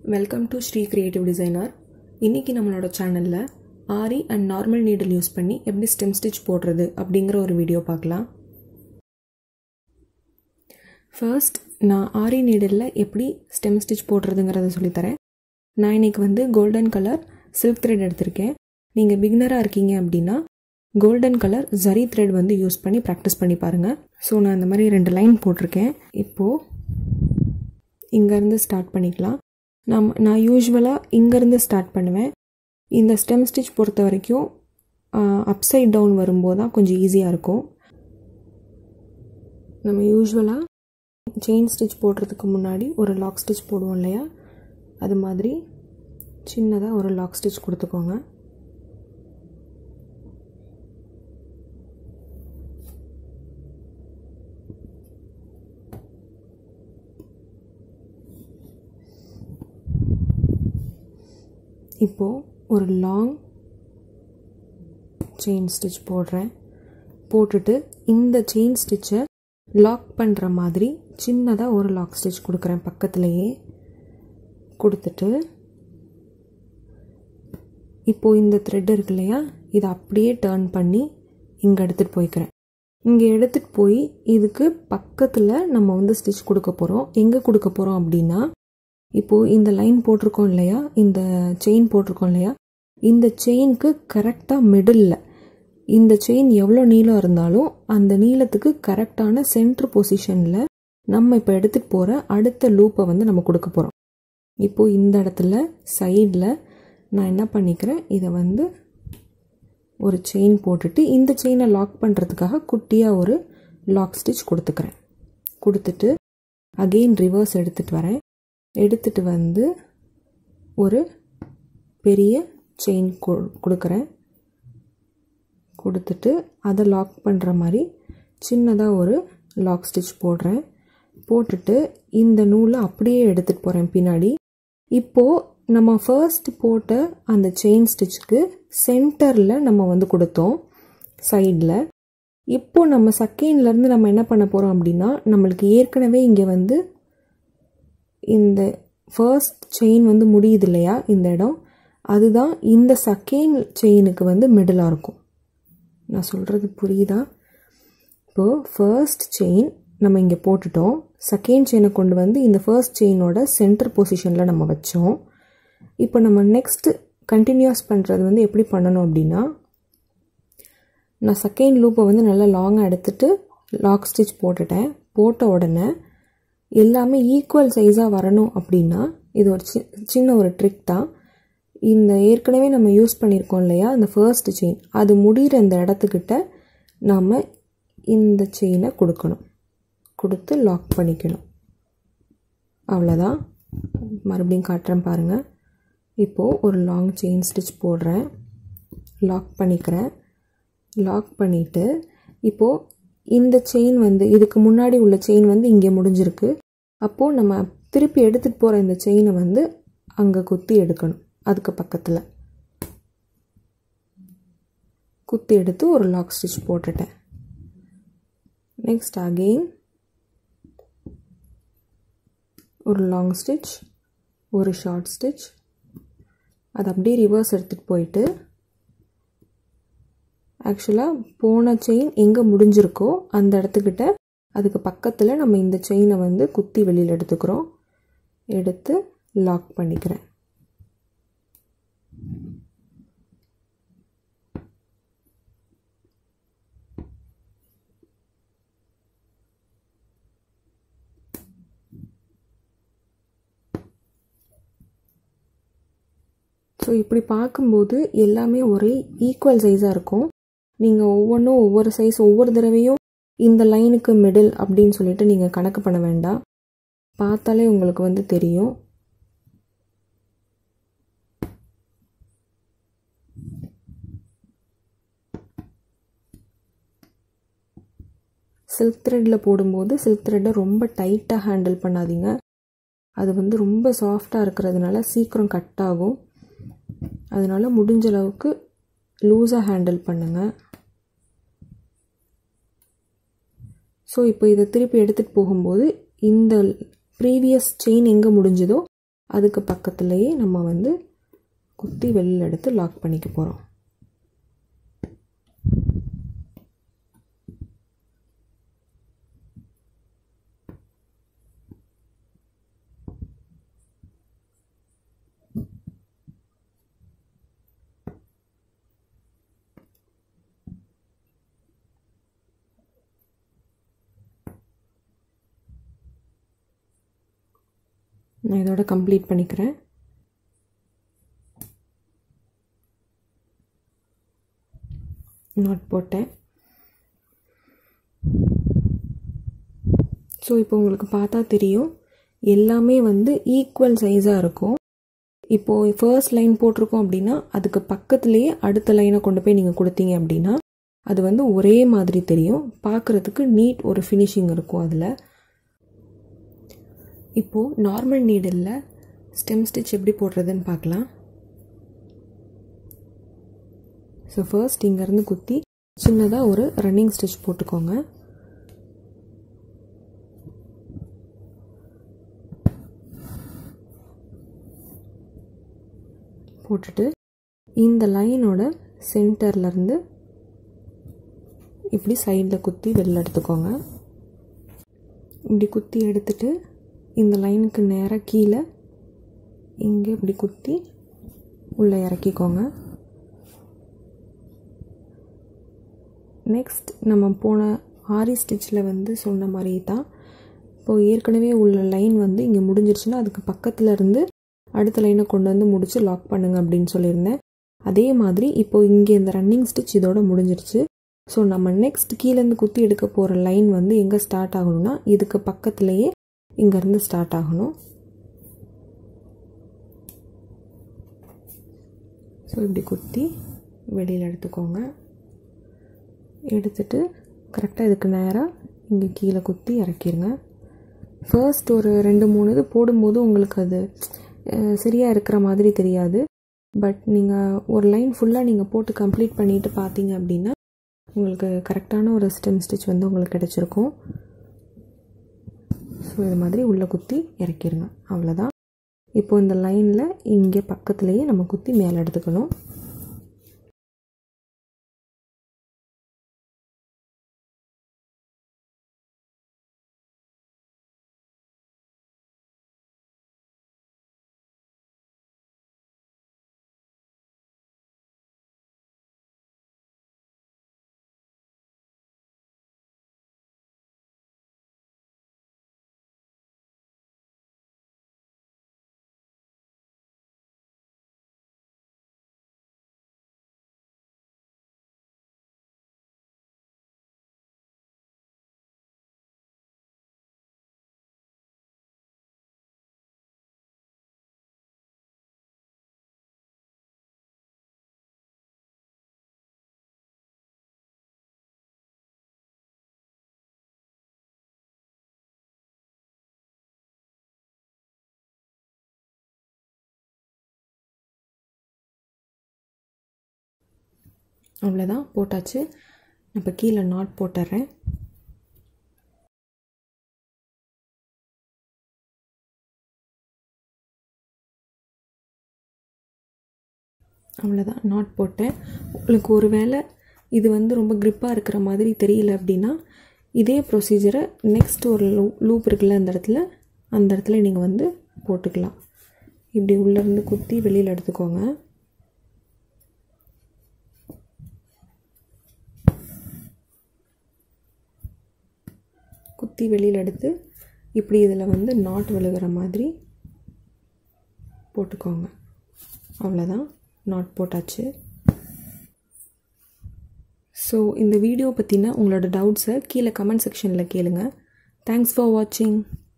welcome to Sri creative designer இன்றைக்கி நம்மளோட சேனலில் aari and normal needle use பண்ணி எப்படி ஸ்டெம் ஸ்டிச் போடுறது அப்படிங்கிற ஒரு வீடியோ பார்க்கலாம் ஃபர்ஸ்ட் நான் ஆரி நீடிலில் எப்படி ஸ்டெம் ஸ்டிச் போடுறதுங்கிறத சொல்லித்தரேன் நான் இன்றைக்கி வந்து கோல்டன் கலர் சில்க் த்ரெட் எடுத்திருக்கேன் நீங்கள் பிகினராக இருக்கீங்க அப்படின்னா கோல்டன் கலர் ஜரி த்ரெட் வந்து யூஸ் பண்ணி ப்ராக்டிஸ் பண்ணி பாருங்கள் ஸோ நான் இந்த மாதிரி ரெண்டு லைன் போட்டிருக்கேன் இப்போது இங்கேருந்து ஸ்டார்ட் பண்ணிக்கலாம் நம் நான் யூஸ்வலாக இங்கேருந்து ஸ்டார்ட் பண்ணுவேன் இந்த ஸ்டெம் ஸ்டிச் பொறுத்த வரைக்கும் அப்சைட் டவுன் வரும்போது தான் கொஞ்சம் ஈஸியாக இருக்கும் நம்ம யூஸ்வலாக செயின் ஸ்டிச் போடுறதுக்கு முன்னாடி ஒரு லாக் ஸ்டிச் போடுவோம் இல்லையா அது மாதிரி சின்னதாக ஒரு லாக் ஸ்டிச் கொடுத்துக்கோங்க இப்போது ஒரு லாங் செயின் ஸ்டிச் போடுறேன் போட்டுட்டு இந்த செயின் ஸ்டிச்சை லாக் பண்ணுற மாதிரி சின்னதாக ஒரு லாக் ஸ்டிச் கொடுக்குறேன் பக்கத்துலேயே கொடுத்துட்டு இப்போது இந்த த்ரெட் இருக்கு இல்லையா இதை அப்படியே டேர்ன் பண்ணி இங்கே எடுத்துகிட்டு போய்க்கிறேன் இங்கே எடுத்துகிட்டு போய் இதுக்கு பக்கத்தில் நம்ம வந்து ஸ்டிச் கொடுக்க போகிறோம் எங்கே கொடுக்க போகிறோம் அப்படின்னா இப்போது இந்த லைன் போட்டிருக்கோம் இல்லையா இந்த செயின் போட்டிருக்கோம் இல்லையா இந்த செயினுக்கு கரெக்டாக மிடில் இந்த செயின் எவ்வளோ நீளம் இருந்தாலும் அந்த நீளத்துக்கு கரெக்டான சென்ட்ரு பொசிஷனில் நம்ம இப்போ எடுத்துகிட்டு போகிற அடுத்த லூப்பை வந்து நம்ம கொடுக்க போகிறோம் இப்போது இந்த இடத்துல சைடில் நான் என்ன பண்ணிக்கிறேன் இதை வந்து ஒரு செயின் போட்டுட்டு இந்த செயினை லாக் பண்ணுறதுக்காக குட்டியாக ஒரு லாக் ஸ்டிச் கொடுத்துக்கிறேன் கொடுத்துட்டு அகெயின் ரிவர்ஸ் எடுத்துகிட்டு வரேன் எடுத்துகிட்டு வந்து ஒரு பெரிய செயின் கொடுக்குறேன் கொடுத்துட்டு அதை லாக் பண்ணுற மாதிரி சின்னதாக ஒரு லாக் ஸ்டிச் போடுறேன் போட்டுட்டு இந்த நூலை அப்படியே எடுத்துகிட்டு போகிறேன் பின்னாடி இப்போது நம்ம ஃபர்ஸ்ட் போட்ட அந்த செயின் ஸ்டிச்சுக்கு சென்டரில் நம்ம வந்து கொடுத்தோம் சைடில் இப்போ நம்ம செகண்ட்லேருந்து நம்ம என்ன பண்ண போகிறோம் அப்படின்னா நம்மளுக்கு ஏற்கனவே இங்கே வந்து இந்த ஃபர்ஸ்ட் செயின் வந்து முடியுது இல்லையா இந்த இடம் அதுதான் இந்த செகண்ட் செயினுக்கு வந்து மிடிலாக இருக்கும் நான் சொல்கிறது புரியுதா இப்போது ஃபர்ஸ்ட் செயின் நம்ம இங்கே போட்டுட்டோம் செகண்ட் செயினை கொண்டு வந்து இந்த ஃபர்ஸ்ட் செயினோட சென்டர் பொசிஷனில் நம்ம வச்சோம் இப்போ நம்ம நெக்ஸ்ட்டு கண்டினியூஸ் பண்ணுறது வந்து எப்படி பண்ணணும் அப்படின்னா நான் செகண்ட் லூப்பை வந்து நல்லா லாங்காக எடுத்துகிட்டு லாக் ஸ்டிச் போட்டுட்டேன் போட்ட உடனே எல்லாமே ஈக்குவல் சைஸாக வரணும் அப்படின்னா இது ஒரு சி சின்ன ஒரு ட்ரிக் தான் இந்த ஏற்கனவே நம்ம யூஸ் பண்ணியிருக்கோம் இல்லையா இந்த ஃபர்ஸ்ட் செயின் அது முடிகிற இந்த இடத்துக்கிட்ட நாம் இந்த செயினை கொடுக்கணும் கொடுத்து லாக் பண்ணிக்கணும் அவ்வளோதான் மறுபடியும் காட்டுறேன் பாருங்கள் இப்போது ஒரு லாங் செயின் ஸ்டிச் போடுறேன் லாக் பண்ணிக்கிறேன் லாக் பண்ணிவிட்டு இப்போது இந்த செயின் வந்து இதுக்கு முன்னாடி உள்ள செயின் வந்து இங்கே முடிஞ்சிருக்கு அப்போது நம்ம திருப்பி எடுத்துகிட்டு போகிற இந்த செயினை வந்து அங்கே குத்தி எடுக்கணும் அதுக்கு பக்கத்தில் குத்தி எடுத்து ஒரு லாக் ஸ்டிச் போட்டுட்டேன் நெக்ஸ்ட் அகெயின் ஒரு லாங் ஸ்டிச் ஒரு ஷார்ட் ஸ்டிச் அது அப்படியே ரிவர்ஸ் எடுத்துகிட்டு போயிட்டு ஆக்சுவலாக போன செயின் எங்கே முடிஞ்சிருக்கோ அந்த இடத்துக்கிட்ட அதுக்கு பக்கத்தில் நம்ம இந்த செயினை வந்து குத்தி வெளியில் எடுத்துக்கிறோம் எடுத்து லாக் பண்ணிக்கிறேன் ஸோ இப்படி பார்க்கும்போது எல்லாமே ஒரே ஈக்குவல் சைஸாக இருக்கும் நீங்கள் ஒவ்வொன்றும் ஒவ்வொரு சைஸ் ஒவ்வொரு தடவையும் இந்த லைனுக்கு மிடில் அப்படின்னு சொல்லிட்டு நீங்கள் கணக்கு பண்ண வேண்டாம் பார்த்தாலே உங்களுக்கு வந்து தெரியும் சில்க் த்ரெட்டில் போடும்போது சில்க் த்ரெட்டை ரொம்ப டைட்டாக ஹேண்டில் பண்ணாதீங்க அது வந்து ரொம்ப சாஃப்டாக இருக்கிறதுனால சீக்கிரம் கட் ஆகும் அதனால் முடிஞ்ச அளவுக்கு லூஸாக ஹேண்டில் பண்ணுங்கள் ஸோ இப்போ இதை திருப்பி எடுத்துகிட்டு போகும்போது இந்த ப்ரீவியஸ் செயின் எங்கே முடிஞ்சதோ அதுக்கு பக்கத்துலேயே நம்ம வந்து குத்தி வெளியில் எடுத்து லாக் பண்ணிக்க போகிறோம் நான் இதோட கம்ப்ளீட் பண்ணிக்கிறேன் நாட் போட்டேன் ஸோ இப்போ உங்களுக்கு பார்த்தா தெரியும் எல்லாமே வந்து ஈக்குவல் சைஸாக இருக்கும் இப்போது ஃபர்ஸ்ட் லைன் போட்டிருக்கோம் அப்படின்னா அதுக்கு பக்கத்துலேயே அடுத்த லைனை கொண்டு போய் நீங்கள் கொடுத்தீங்க அப்படின்னா அது வந்து ஒரே மாதிரி தெரியும் பார்க்குறதுக்கு நீட் ஒரு ஃபினிஷிங் இருக்கும் அதில் இப்போது நார்மல் நீடில் ஸ்டெம் ஸ்டிச் எப்படி போடுறதுன்னு பார்க்கலாம் ஸோ ஃபர்ஸ்ட் இங்கேருந்து குத்தி சின்னதாக ஒரு ரன்னிங் ஸ்டிச் போட்டுக்கோங்க போட்டுட்டு இந்த லைனோட சென்டர்லேருந்து இப்படி சைடில் குத்தி வெளில எடுத்துக்கோங்க இப்படி குத்தி எடுத்துட்டு இந்த லைனுக்கு நேராக கீழே இங்கே இப்படி குத்தி உள்ளே இறக்கிக்கோங்க நெக்ஸ்ட் நம்ம போன ஆரி ஸ்டிச்சில் வந்து சொன்ன மாதிரி தான் இப்போது ஏற்கனவே உள்ள லைன் வந்து இங்கே முடிஞ்சிருச்சுன்னா அதுக்கு பக்கத்தில் இருந்து அடுத்த லைனை கொண்டு வந்து முடித்து லாக் பண்ணுங்க அப்படின்னு சொல்லியிருந்தேன் அதே மாதிரி இப்போது இங்கே இந்த ரன்னிங் ஸ்டிச் இதோட முடிஞ்சிருச்சு ஸோ நம்ம நெக்ஸ்ட் கீழேருந்து குத்தி எடுக்க போகிற லைன் வந்து எங்கே ஸ்டார்ட் ஆகணும்னா இதுக்கு பக்கத்துலேயே இங்கேருந்து ஸ்டார்ட் ஆகணும் ஸோ இப்படி குத்தி வெளியில் எடுத்துக்கோங்க எடுத்துட்டு கரெக்டாக இதுக்கு நேராக இங்கே கீழே குத்தி இறக்கிடுங்க ஃபர்ஸ்ட் ஒரு ரெண்டு மூணு இது போடும்போது உங்களுக்கு அது சரியாக இருக்கிற மாதிரி தெரியாது பட் நீங்கள் ஒரு லைன் ஃபுல்லாக நீங்கள் போட்டு கம்ப்ளீட் பண்ணிவிட்டு பார்த்தீங்க அப்படின்னா உங்களுக்கு கரெக்டான ஒரு ஸ்டெம் ஸ்டிச் வந்து உங்களுக்கு கிடச்சிருக்கும் ஸோ இது மாதிரி உள்ளே குத்தி இறக்கிடுங்க அவ்வளோதான் இப்போ இந்த லைனில் இங்கே பக்கத்துலேயே நம்ம குத்தி மேலே எடுத்துக்கணும் அவ்வளோதான் போட்டாச்சு இப்போ கீழே நாட் போட்டுடுறேன் அவ்வளோதான் நாட் போட்டேன் உங்களுக்கு ஒரு வேளை இது வந்து ரொம்ப க்ரிப்பாக இருக்கிற மாதிரி தெரியல அப்படின்னா இதே ப்ரொசீஜரை நெக்ஸ்ட் ஒரு லூ லூப் இருக்குல்ல அந்த இடத்துல அந்த இடத்துல நீங்கள் வந்து போட்டுக்கலாம் இப்படி உள்ளேருந்து குத்தி வெளியில் எடுத்துக்கோங்க குத்தி வெளியில் எடுத்து இப்படி இதில் வந்து நாட் விழுகிற மாதிரி போட்டுக்கோங்க அவ்வளோதான் நாட் போட்டாச்சு ஸோ இந்த வீடியோ பற்றின உங்களோட டவுட்ஸை கீழே கமெண்ட் செக்ஷனில் கேளுங்க தேங்க்ஸ் ஃபார் வாட்சிங்